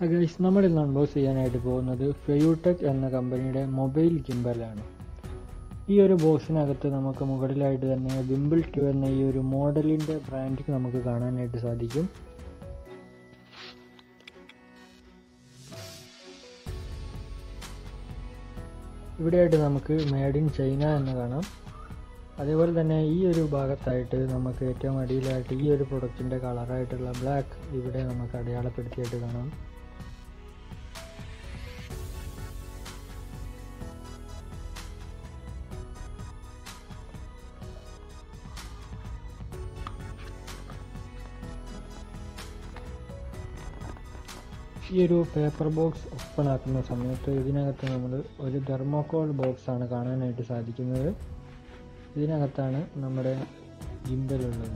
guys നമ്മൾ ഇന്ന് unbox ചെയ്യാനായിട്ട് പോകുന്നത് ഫെയൂടെക് എന്ന കമ്പനിയുടെ മൊബൈൽ ഗിംബലാണ് ഈ ഒരു ബോക്സിനകത്ത് നമുക്ക് മുകളിലായിട്ട് തന്നെ വിംബിൾ ടു എന്ന ഈ ഒരു മോഡലിൻ്റെ ബ്രാൻഡിങ് നമുക്ക് കാണാനായിട്ട് സാധിക്കും ഇവിടെയായിട്ട് നമുക്ക് മെയ്ഡ് ഇൻ ചൈന എന്ന് കാണാം അതേപോലെ തന്നെ ഈ ഒരു ഭാഗത്തായിട്ട് നമുക്ക് ഏറ്റവും അടിയിലായിട്ട് ഈ ഒരു പ്രൊഡക്റ്റിൻ്റെ കളറായിട്ടുള്ള ബ്ലാക്ക് ഇവിടെ നമുക്ക് അടയാളപ്പെടുത്തിയായിട്ട് കാണാം ഈ ഒരു പേപ്പർ ബോക്സ് ഓപ്പൺ ആക്കുന്ന സമയത്ത് ഇതിനകത്ത് നമ്മൾ ഒരു തെർമോക്കോൾ ബോക്സ് ആണ് കാണാനായിട്ട് സാധിക്കുന്നത് ഇതിനകത്താണ് നമ്മുടെ ജിമ്പലുള്ളത്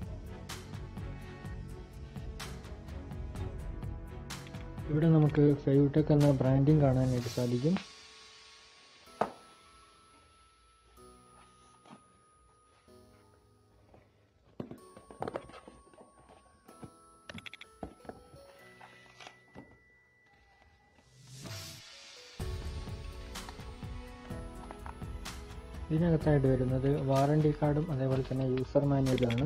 ഇവിടെ നമുക്ക് ഫെയ്ടെക് എന്ന ബ്രാൻഡിങ് കാണാനായിട്ട് സാധിക്കും ഇതിനകത്തായിട്ട് വരുന്നത് വാറണ്ടി കാർഡും അതേപോലെ തന്നെ യൂസർ മാനുവലാണ്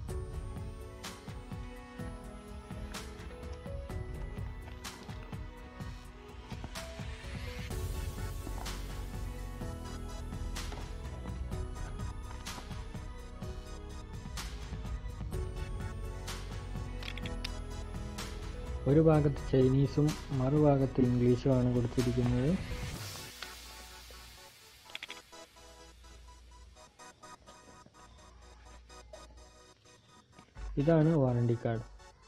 ഒരു ഭാഗത്ത് ചൈനീസും മറുഭാഗത്ത് ഇംഗ്ലീഷുമാണ് കൊടുത്തിരിക്കുന്നത് ഇതാണ് വാറണ്ടി കാർഡ്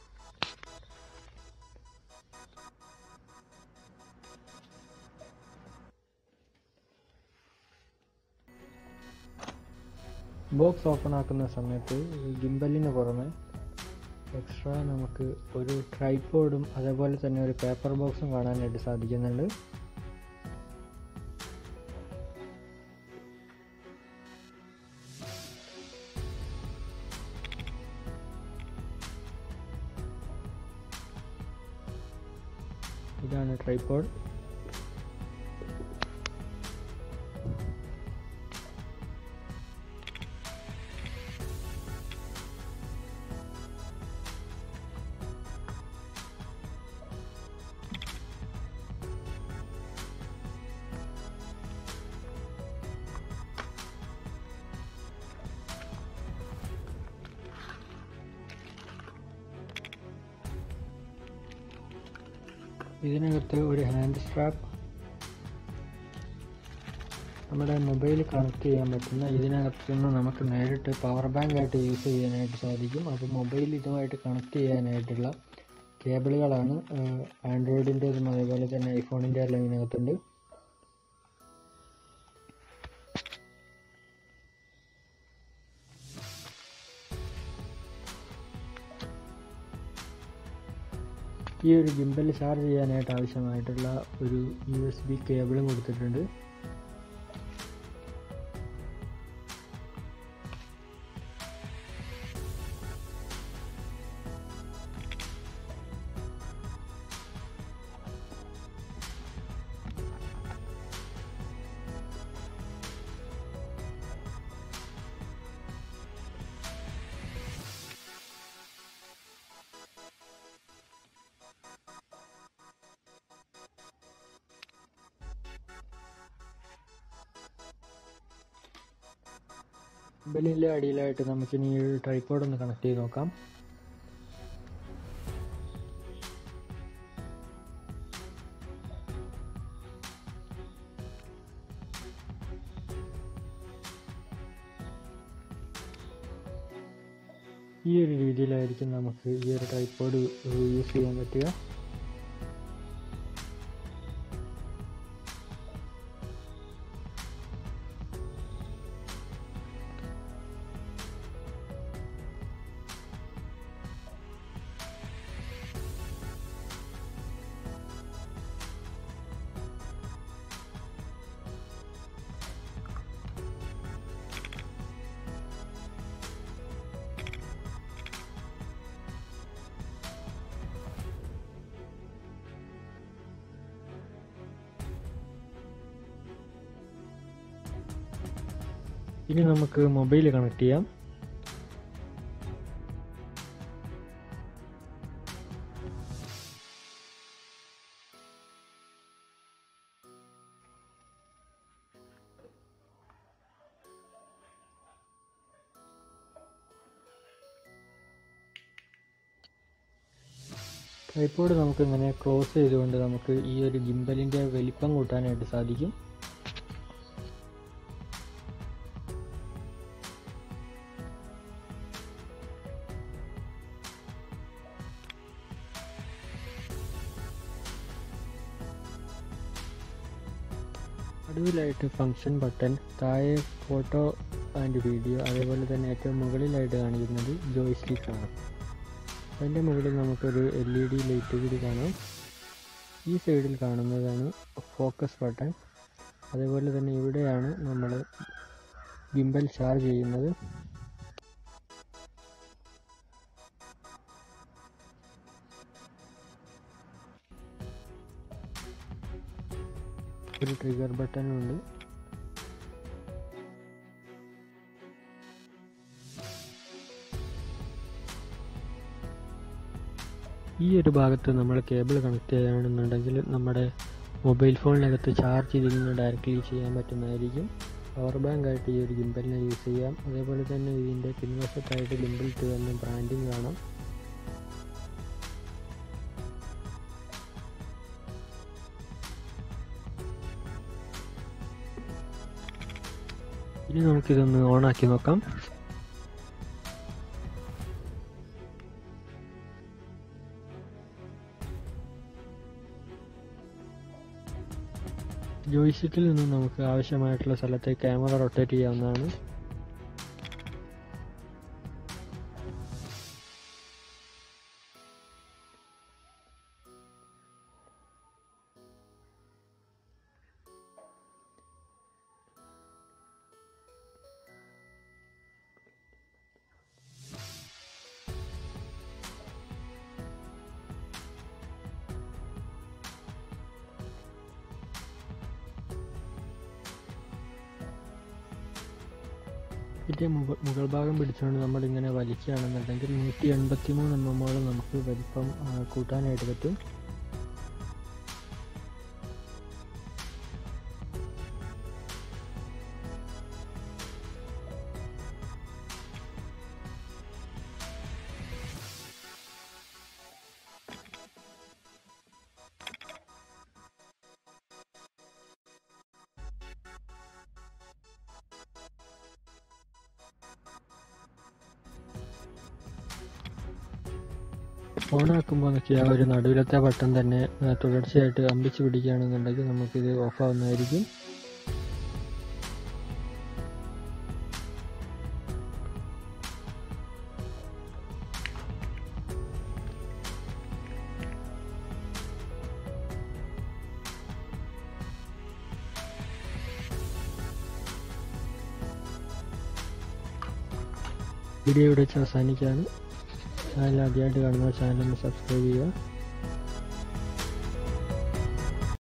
ബോക്സ് ഓപ്പൺ ആക്കുന്ന സമയത്ത് ഗിംബലിന് പുറമെ എക്സ്ട്രാ നമുക്ക് ഒരു ട്രൈപ്പോഡും അതേപോലെ തന്നെ ഒരു പേപ്പർ ബോക്സും കാണാനായിട്ട് സാധിക്കുന്നുണ്ട് ഇതാണ് ട്രൈപ്പോഡ് ഇതിനകത്ത് ഒരു ഹാൻഡ് സ്ട്രാപ്പ് നമ്മുടെ മൊബൈൽ കണക്ട് ചെയ്യാൻ പറ്റുന്ന ഇതിനകത്ത് നിന്ന് നമുക്ക് നേരിട്ട് പവർ ബാങ്ക് ആയിട്ട് യൂസ് ചെയ്യാനായിട്ട് സാധിക്കും അപ്പോൾ മൊബൈൽ ഇതുമായിട്ട് കണക്ട് ചെയ്യാനായിട്ടുള്ള കേബിളുകളാണ് ആൻഡ്രോയിഡിൻ്റെതും അതേപോലെ തന്നെ ഐഫോണിൻ്റെ എല്ലാം ഇതിനകത്തുണ്ട് ഈ ഒരു ഗിംബൽ ചാർജ് ചെയ്യാനായിട്ട് ആവശ്യമായിട്ടുള്ള ഒരു യു എസ് ബി കേബിളും കൊടുത്തിട്ടുണ്ട് ബെല്ലിൻ്റെ അടിയിലായിട്ട് നമുക്കിനി ഈ ട്രൈപ്പോഡ് ഒന്ന് കണക്ട് ചെയ്ത് നോക്കാം ഈ ഒരു രീതിയിലായിരിക്കും നമുക്ക് ഈ ഒരു ട്രൈപ്പോഡ് യൂസ് ചെയ്യാൻ പറ്റുക ഇനി നമുക്ക് മൊബൈൽ കണക്ട് ചെയ്യാം ട്രൈപ്പോഡ് നമുക്ക് ഇങ്ങനെ ക്ലോസ് ചെയ്തുകൊണ്ട് നമുക്ക് ഈ ഒരു ഗിംബലിൻ്റെ വലിപ്പം കൂട്ടാനായിട്ട് സാധിക്കും നടുവിലായിട്ട് ഫങ്ഷൻ ബട്ടൺ താഴെ ഫോട്ടോ ആൻഡ് വീഡിയോ അതേപോലെ തന്നെ ഏറ്റവും മുകളിലായിട്ട് കാണിക്കുന്നത് ജോയ്സ്റ്റിക് ആണ് അതിൻ്റെ മുകളിൽ നമുക്കൊരു എൽ ഇ ഡി ലൈറ്റ് കൂടി കാണാം ഈ സൈഡിൽ കാണുന്നതാണ് ഫോക്കസ് ബട്ടൺ അതേപോലെ തന്നെ ഇവിടെയാണ് നമ്മൾ ഗിംബൽ ചാർജ് ചെയ്യുന്നത് ഒരു ട്രിഗർ ബട്ടണും ഉണ്ട് ഈ ഒരു ഭാഗത്ത് നമ്മൾ കേബിൾ കണക്ട് ചെയ്യുകയാണെന്നുണ്ടെങ്കിൽ നമ്മുടെ മൊബൈൽ ഫോണിനകത്ത് ചാർജ് ഇതിൽ നിന്ന് ഡയറക്റ്റ്ലി ചെയ്യാൻ പറ്റുന്നതായിരിക്കും പവർ ബാങ്ക് ആയിട്ട് ഈ ഒരു ഗിംബലിനെ യൂസ് ചെയ്യാം അതേപോലെ തന്നെ ഇതിൻ്റെ പിൻവശത്തായിട്ട് ഗിംബൽ ടു എന്ന ബ്രാൻഡിങ് കാണാം ഇനി നമുക്കിതൊന്ന് ഓണാക്കി നോക്കാം ജോയിസ്റ്റിക്കിൽ നിന്ന് നമുക്ക് ആവശ്യമായിട്ടുള്ള സ്ഥലത്തെ ക്യാമറ റൊട്ടേറ്റ് ചെയ്യാവുന്നതാണ് ഇതിൻ്റെ മുകൾ മുകൾ ഭാഗം പിടിച്ചുകൊണ്ട് നമ്മൾ ഇങ്ങനെ വലിക്കുകയാണെന്നുണ്ടെങ്കിൽ നൂറ്റി എൺപത്തി മൂന്ന് എം എമ്മോളം നമുക്ക് വലിപ്പം ആ, കൂട്ടാനായിട്ട് പറ്റും ഓണാക്കുമ്പോൾ നോക്കി ആ ഒരു നടുവിലത്തെ ബട്ടൺ തന്നെ ആ, തുടർച്ചയായിട്ട് അമ്പിച്ച് പിടിക്കുകയാണെന്നുണ്ടെങ്കിൽ നമുക്കിത് ഓഫ് ആവുന്നതായിരിക്കും വീഡിയോ ഇവിടെ വെച്ച് അവസാനിക്കുകയാണ് ചാനൽ ആദ്യമായിട്ട് കാണുന്ന ചാനൽ ഒന്ന് സബ്സ്ക്രൈബ് ചെയ്യുക